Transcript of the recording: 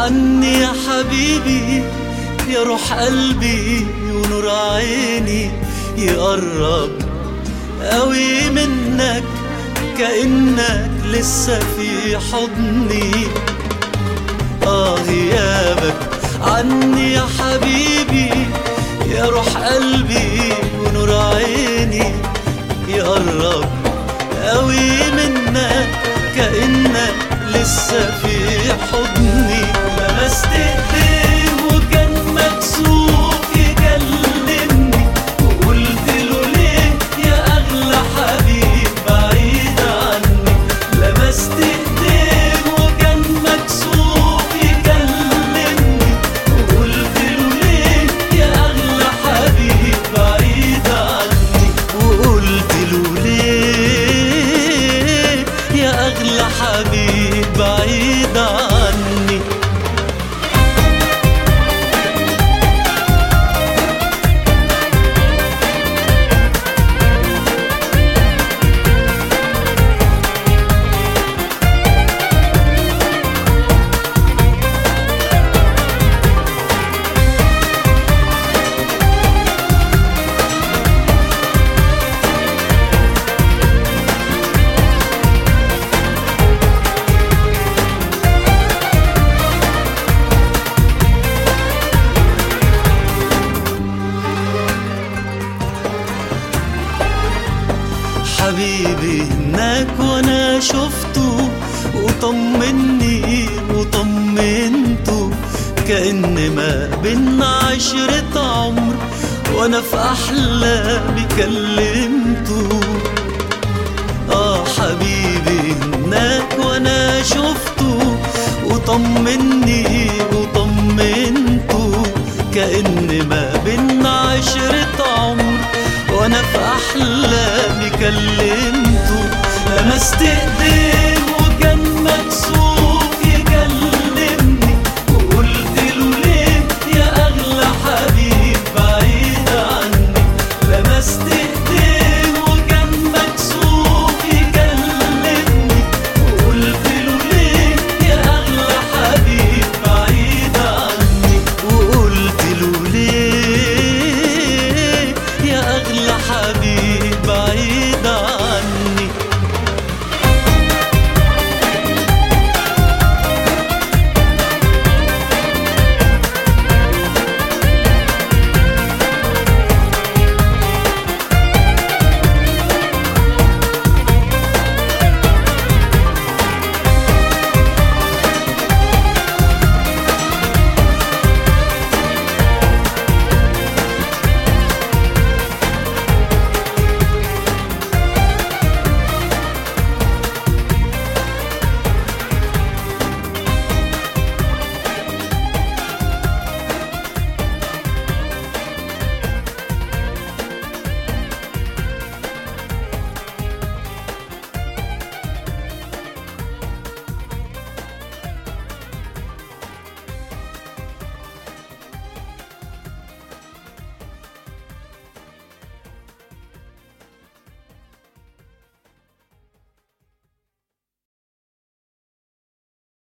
عني يا حبيبي يا روح قلبي ونور عيني يقرب قوي منك كأنك لسه في حضني آه غيابك عني يا حبيبي يا روح قلبي ونور عيني يقرب قوي منك كأنك لسه في حضني لمست ايديه وكان مكسوف يكلمني وقلت له ليه يا اغلى حبيب بعيد عني لمست ايديه وكان مكسوف يكلمني وقلت له ليه يا اغلى حبيب بعيد عني وقلت له ليه يا اغلى حبيب بعيد عني حبيبي هناك وانا شفته وطمني وطمنته كأن ما بينا عشرة عمر وانا في احلامي كلمته اه حبيبي هناك وانا شفته وطمني وطمنته كأن ما بينا عشرة عمر وانا في احلامي كلمته لمست ايديه وكان مكسور